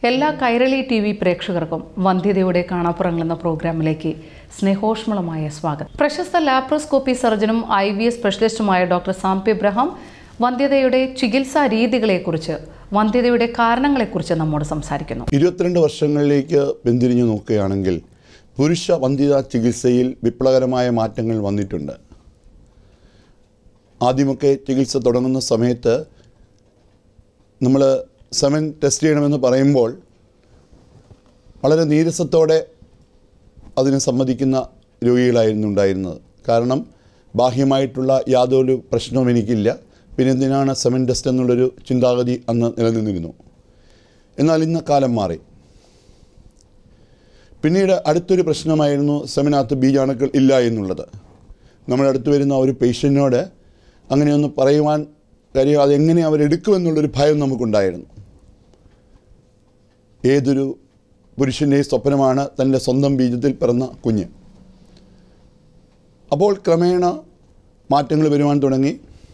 എല്ലാ Kairali T V പ്രേക്ഷകർക്കും വന്ധ്യതയുടെ കാണാപ്പുറങ്ങൾ എന്ന പ്രോഗ്രാമിലേക്ക് സ്നേഹോഷ്മളമായ സ്വാഗതം പ്രശസ്ത ലാപ്രോസ്കോപ്പി സർജനും ഐ വി എസ് സ്പെഷ്യലിസ്റ്റുമായ ഡോക്ടർ സാംപി എബ്രഹാം വന്ധ്യതയുടെ ചികിത്സാ രീതികളെക്കുറിച്ച് വന്ധ്യതയുടെ കാരണങ്ങളെക്കുറിച്ച് നമ്മോട് സംസാരിക്കുന്നു ഇരുപത്തിരണ്ട് വർഷങ്ങളിലേക്ക് പിന്തിരിഞ്ഞു നോക്കുകയാണെങ്കിൽ പുരുഷ വന്ധ്യതാ ചികിത്സയിൽ വിപ്ലവകരമായ മാറ്റങ്ങൾ വന്നിട്ടുണ്ട് ആദ്യമൊക്കെ ചികിത്സ തുടങ്ങുന്ന സമയത്ത് നമ്മൾ സെമൻ ടെസ്റ്റ് ചെയ്യണമെന്ന് പറയുമ്പോൾ വളരെ നീരസത്തോടെ അതിന് സമ്മതിക്കുന്ന രോഗികളായിരുന്നു ഉണ്ടായിരുന്നത് കാരണം ബാഹ്യമായിട്ടുള്ള യാതൊരു പ്രശ്നവും എനിക്കില്ല പിന്നെ എന്തിനാണ് സെമൻ ടെസ്റ്റ് എന്നുള്ളൊരു ചിന്താഗതി അന്ന് നിലനിന്നിരുന്നു എന്നാൽ ഇന്ന് കാലം മാറി പിന്നീട് അടുത്തൊരു പ്രശ്നമായിരുന്നു സെമിനകത്ത് ബീജാണുക്കൾ ഇല്ല എന്നുള്ളത് നമ്മുടെ അടുത്ത് വരുന്ന ഒരു പേഷ്യൻറ്റിനോട് അങ്ങനെയൊന്ന് പറയുവാൻ കാര്യം അതെങ്ങനെ അവരെടുക്കുമെന്നുള്ളൊരു ഭയം നമുക്കുണ്ടായിരുന്നു ഏതൊരു പുരുഷൻ്റെയും സ്വപ്നമാണ് തൻ്റെ സ്വന്തം ബീജത്തിൽ പിറന്ന കുഞ്ഞ് അപ്പോൾ ക്രമേണ മാറ്റങ്ങൾ വരുവാൻ തുടങ്ങി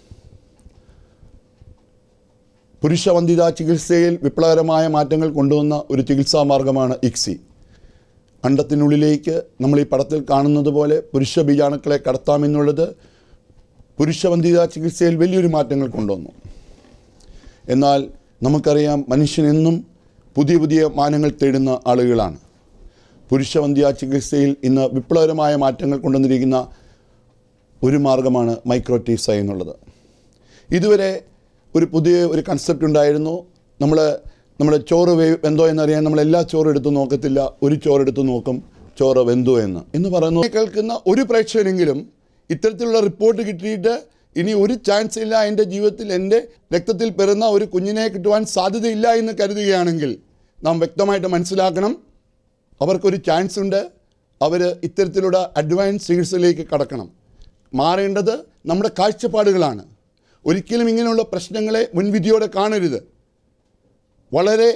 പുരുഷ വന്ധ്യതാ ചികിത്സയിൽ വിപ്ലവകരമായ മാറ്റങ്ങൾ കൊണ്ടുവന്ന ഒരു ചികിത്സാ മാർഗമാണ് ഇക്സി അണ്ടത്തിനുള്ളിലേക്ക് നമ്മൾ ഈ പടത്തിൽ കാണുന്നത് പോലെ പുരുഷ ബീജാണുക്കളെ കടത്താമെന്നുള്ളത് പുരുഷ വന്ധ്യതാ ചികിത്സയിൽ വലിയൊരു മാറ്റങ്ങൾ കൊണ്ടുവന്നു എന്നാൽ നമുക്കറിയാം മനുഷ്യനെന്നും പുതിയ പുതിയ മാനങ്ങൾ തേടുന്ന ആളുകളാണ് പുരുഷ വന്ധ്യാ ചികിത്സയിൽ ഇന്ന് വിപ്ലവകരമായ മാറ്റങ്ങൾ കൊണ്ടുവന്നിരിക്കുന്ന ഒരു മാർഗമാണ് മൈക്രോടീസ എന്നുള്ളത് ഇതുവരെ ഒരു പുതിയ ഒരു കൺസെപ്റ്റ് ഉണ്ടായിരുന്നു നമ്മൾ നമ്മുടെ ചോറ് വേ വെന്തോ എന്നറിയാൻ നമ്മൾ എല്ലാ ചോറും എടുത്ത് നോക്കത്തില്ല ഒരു ചോറ് എടുത്ത് നോക്കും ചോറ് വെന്തോ എന്ന് എന്ന് പറയുന്നു കേൾക്കുന്ന ഒരു പ്രേക്ഷകനെങ്കിലും ഇത്തരത്തിലുള്ള റിപ്പോർട്ട് കിട്ടിയിട്ട് ഇനി ഒരു ചാൻസ് ഇല്ല എൻ്റെ ജീവിതത്തിൽ എൻ്റെ രക്തത്തിൽ പിറന്ന ഒരു കുഞ്ഞിനെ കിട്ടുവാൻ സാധ്യതയില്ല എന്ന് കരുതുകയാണെങ്കിൽ നാം വ്യക്തമായിട്ട് മനസ്സിലാക്കണം അവർക്കൊരു ചാൻസ് ഉണ്ട് അവർ ഇത്തരത്തിലുള്ള അഡ്വാൻസ് ചികിത്സയിലേക്ക് കടക്കണം മാറേണ്ടത് നമ്മുടെ കാഴ്ചപ്പാടുകളാണ് ഒരിക്കലും ഇങ്ങനെയുള്ള പ്രശ്നങ്ങളെ മുൻവിധിയോടെ കാണരുത് വളരെ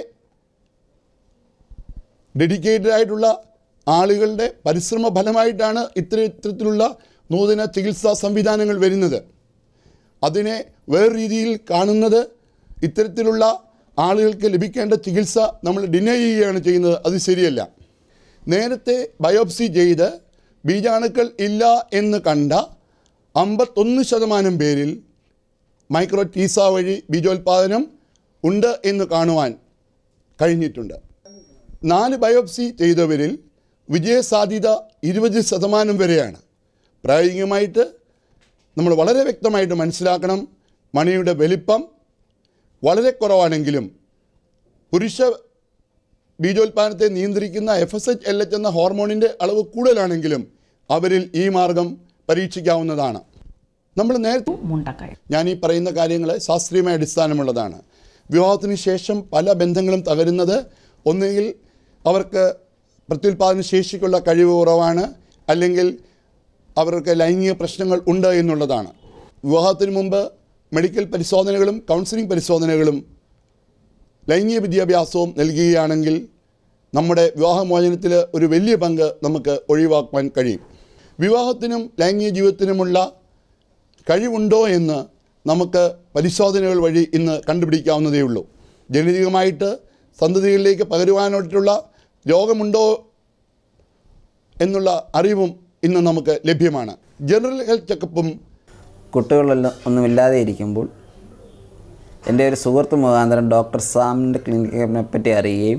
ഡെഡിക്കേറ്റഡ് ആയിട്ടുള്ള ആളുകളുടെ പരിശ്രമ ഫലമായിട്ടാണ് ഇത്തര ഇത്തരത്തിലുള്ള നൂതന ചികിത്സാ സംവിധാനങ്ങൾ വരുന്നത് അതിനെ വേറെ രീതിയിൽ കാണുന്നത് ഇത്തരത്തിലുള്ള ആളുകൾക്ക് ലഭിക്കേണ്ട ചികിത്സ നമ്മൾ ഡിനൈ ചെയ്യുകയാണ് ചെയ്യുന്നത് അത് ശരിയല്ല നേരത്തെ ബയോപ്സി ചെയ്ത് ബീജാണുക്കൾ ഇല്ല എന്ന് കണ്ട അമ്പത്തൊന്ന് ശതമാനം പേരിൽ മൈക്രോ ടീസ വഴി ബീജോത്പാദനം ഉണ്ട് എന്ന് കാണുവാൻ കഴിഞ്ഞിട്ടുണ്ട് നാല് ബയോപ്സി ചെയ്തവരിൽ വിജയസാധ്യത ഇരുപത് ശതമാനം വരെയാണ് പ്രായോഗികമായിട്ട് നമ്മൾ വളരെ വ്യക്തമായിട്ട് മനസ്സിലാക്കണം മണിയുടെ വലിപ്പം വളരെ കുറവാണെങ്കിലും പുരുഷ ബീജോത്പാദനത്തെ നിയന്ത്രിക്കുന്ന F S H L H എന്ന ഹോർമോണിൻ്റെ അളവ് കൂടുതലാണെങ്കിലും അവരിൽ ഈ മാർഗം പരീക്ഷിക്കാവുന്നതാണ് നമ്മൾ നേരത്തെ മുണ്ടക്കയം ഞാൻ ഈ പറയുന്ന കാര്യങ്ങൾ ശാസ്ത്രീയമായ അടിസ്ഥാനമുള്ളതാണ് വിവാഹത്തിന് ശേഷം പല ബന്ധങ്ങളും തകരുന്നത് ഒന്നുകിൽ അവർക്ക് പ്രത്യുൽപാദന ശേഷിക്കുള്ള കഴിവ് കുറവാണ് അല്ലെങ്കിൽ അവർക്ക് ലൈംഗിക പ്രശ്നങ്ങൾ ഉണ്ട് എന്നുള്ളതാണ് വിവാഹത്തിന് മുമ്പ് മെഡിക്കൽ പരിശോധനകളും കൗൺസിലിംഗ് പരിശോധനകളും ലൈംഗിക വിദ്യാഭ്യാസവും നൽകുകയാണെങ്കിൽ നമ്മുടെ വിവാഹമോചനത്തിൽ ഒരു വലിയ പങ്ക് നമുക്ക് ഒഴിവാക്കുവാൻ കഴിയും വിവാഹത്തിനും ലൈംഗിക ജീവിതത്തിനുമുള്ള കഴിവുണ്ടോ എന്ന് നമുക്ക് പരിശോധനകൾ വഴി ഇന്ന് കണ്ടുപിടിക്കാവുന്നതേ ഉള്ളൂ ജനിതകമായിട്ട് സന്തതികളിലേക്ക് പകരുവാനായിട്ടുള്ള രോഗമുണ്ടോ എന്നുള്ള അറിവും ഇന്ന് നമുക്ക് ലഭ്യമാണ് ജനറൽ ഹെൽത്ത് ചെക്കപ്പും കുട്ടികളെല്ലാം ഒന്നുമില്ലാതെ ഇരിക്കുമ്പോൾ എൻ്റെ ഒരു സുഹൃത്ത് മുഖാന്തരം ഡോക്ടർ സാമിൻ്റെ ക്ലിനിക്കിനെ പറ്റി അറിയുകയും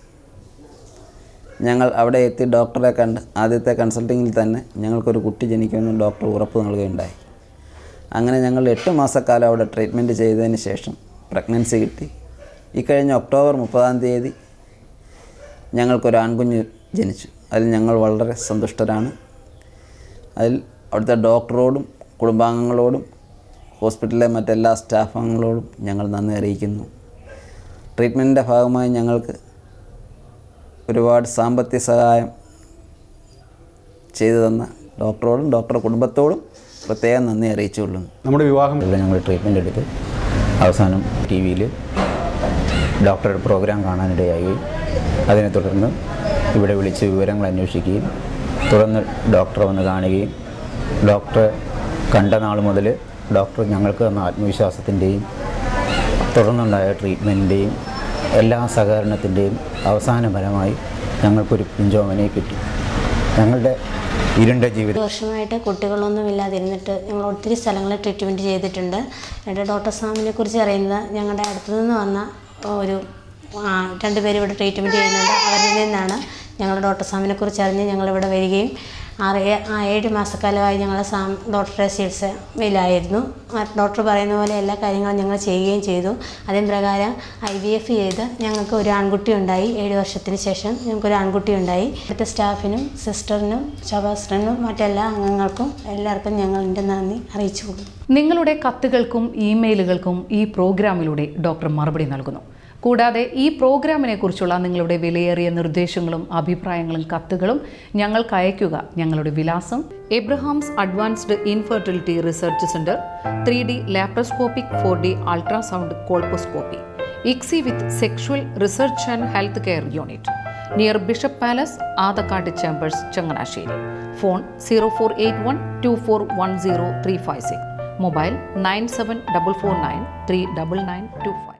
ഞങ്ങൾ അവിടെ എത്തി ഡോക്ടറെ കണ്ട് ആദ്യത്തെ കൺസൾട്ടിങ്ങിൽ തന്നെ ഞങ്ങൾക്കൊരു കുട്ടി ജനിക്കുമെന്ന് ഡോക്ടർ ഉറപ്പ് നൽകുകയുണ്ടായി അങ്ങനെ ഞങ്ങൾ എട്ട് മാസക്കാലം അവിടെ ട്രീറ്റ്മെൻറ്റ് ചെയ്തതിന് ശേഷം പ്രഗ്നൻസി കിട്ടി ഇക്കഴിഞ്ഞ ഒക്ടോബർ മുപ്പതാം തീയതി ഞങ്ങൾക്കൊരു ആൺകുഞ്ഞ് ജനിച്ചു അതിൽ ഞങ്ങൾ വളരെ സന്തുഷ്ടരാണ് അതിൽ അവിടുത്തെ ഡോക്ടറോടും കുടുംബാംഗങ്ങളോടും ഹോസ്പിറ്റലിലെ മറ്റെല്ലാ സ്റ്റാഫ് അംഗങ്ങളോടും ഞങ്ങൾ നന്ദി അറിയിക്കുന്നു ട്രീറ്റ്മെൻറ്റിൻ്റെ ഭാഗമായി ഞങ്ങൾക്ക് ഒരുപാട് സാമ്പത്തിക സഹായം ചെയ്തു തന്ന ഡോക്ടറോടും ഡോക്ടറുടെ കുടുംബത്തോടും പ്രത്യേകം നന്ദി അറിയിച്ചുകൊള്ളുന്നു നമ്മുടെ വിവാഹം ഇവിടെ ഞങ്ങൾ ട്രീറ്റ്മെൻറ്റ് എടുത്ത് അവസാനം ടി വിയിൽ ഡോക്ടറുടെ പ്രോഗ്രാം കാണാനിടയായി അതിനെ തുടർന്ന് ഇവിടെ വിളിച്ച് വിവരങ്ങൾ അന്വേഷിക്കുകയും തുടർന്ന് ഡോക്ടറെ വന്ന് കാണുകയും ഡോക്ടറെ കണ്ട നാൾ മുതൽ ഡോക്ടർ ഞങ്ങൾക്ക് തന്ന ആത്മവിശ്വാസത്തിൻ്റെയും തുടർന്നുണ്ടായ ട്രീറ്റ്മെൻറ്റിൻ്റെയും എല്ലാ സഹകരണത്തിൻ്റെയും അവസാന ഫലമായി ഞങ്ങൾക്കൊരു പിഞ്ചോമനെ കിട്ടി ഞങ്ങളുടെ ഇരുണ്ട ജീവിതം ഒരു വർഷമായിട്ട് കുട്ടികളൊന്നും ഇല്ലാതിരുന്നിട്ട് ഞങ്ങൾ ഒത്തിരി സ്ഥലങ്ങളിൽ ട്രീറ്റ്മെൻറ്റ് ചെയ്തിട്ടുണ്ട് എൻ്റെ ഡോക്ടർ സാമിനെ കുറിച്ച് അറിയുന്നത് ഞങ്ങളുടെ അടുത്തു നിന്ന് വന്ന ഒരു ആ, രണ്ടുപേരും ഇവിടെ ട്രീറ്റ്മെൻറ്റ് ചെയ്യുന്നുണ്ട് അവരിൽ നിന്നാണ് ഞങ്ങൾ ഡോക്ടർ സാമിനെ കുറിച്ച് അറിഞ്ഞ് ഞങ്ങളിവിടെ വരികയും ആറ് ഏ- ആ ഏഴ് മാസക്കാലമായി ഞങ്ങൾ സാം ഡോക്ടറുടെ ചികിത്സയിലായിരുന്നു ആ ഡോക്ടർ പറയുന്ന പോലെ എല്ലാ കാര്യങ്ങളും ഞങ്ങൾ ചെയ്യുകയും ചെയ്തു അതിന് പ്രകാരം ഐ വി എഫ് ചെയ്ത് ഞങ്ങൾക്ക് ഒരു ആൺകുട്ടി ഉണ്ടായി ഏഴ് വർഷത്തിന് ശേഷം ഞങ്ങൾക്കൊരു ആൺകുട്ടി ഉണ്ടായി ഇവിടുത്തെ സ്റ്റാഫിനും സിസ്റ്ററിനും ശവാസ്ത്രനും മറ്റെല്ലാ അംഗങ്ങൾക്കും എല്ലാവർക്കും ഞങ്ങളുടെ നന്ദി അറിയിച്ചു കൊടുക്കുന്നു നിങ്ങളുടെ കത്തുകൾക്കും ഇമെയിലുകൾക്കും ഈ പ്രോഗ്രാമിലൂടെ ഡോക്ടർ മറുപടി നൽകുന്നു കൂടാതെ ഈ പ്രോഗ്രാമിനെ കുറിച്ചുള്ള നിങ്ങളുടെ വിലയേറിയ നിർദ്ദേശങ്ങളും അഭിപ്രായങ്ങളും കത്തുകളും ഞങ്ങൾക്ക് അയയ്ക്കുക ഞങ്ങളുടെ വിലാസം Abraham's advanced infertility research centre three D laparoscopic four D ultrasound colposcopy ICSI with sexual research and health care unit near bishop palace Adakkat chambers Changanassery phone zero four eight one two four one zero three five six mobile nine seven double four nine three double nine two five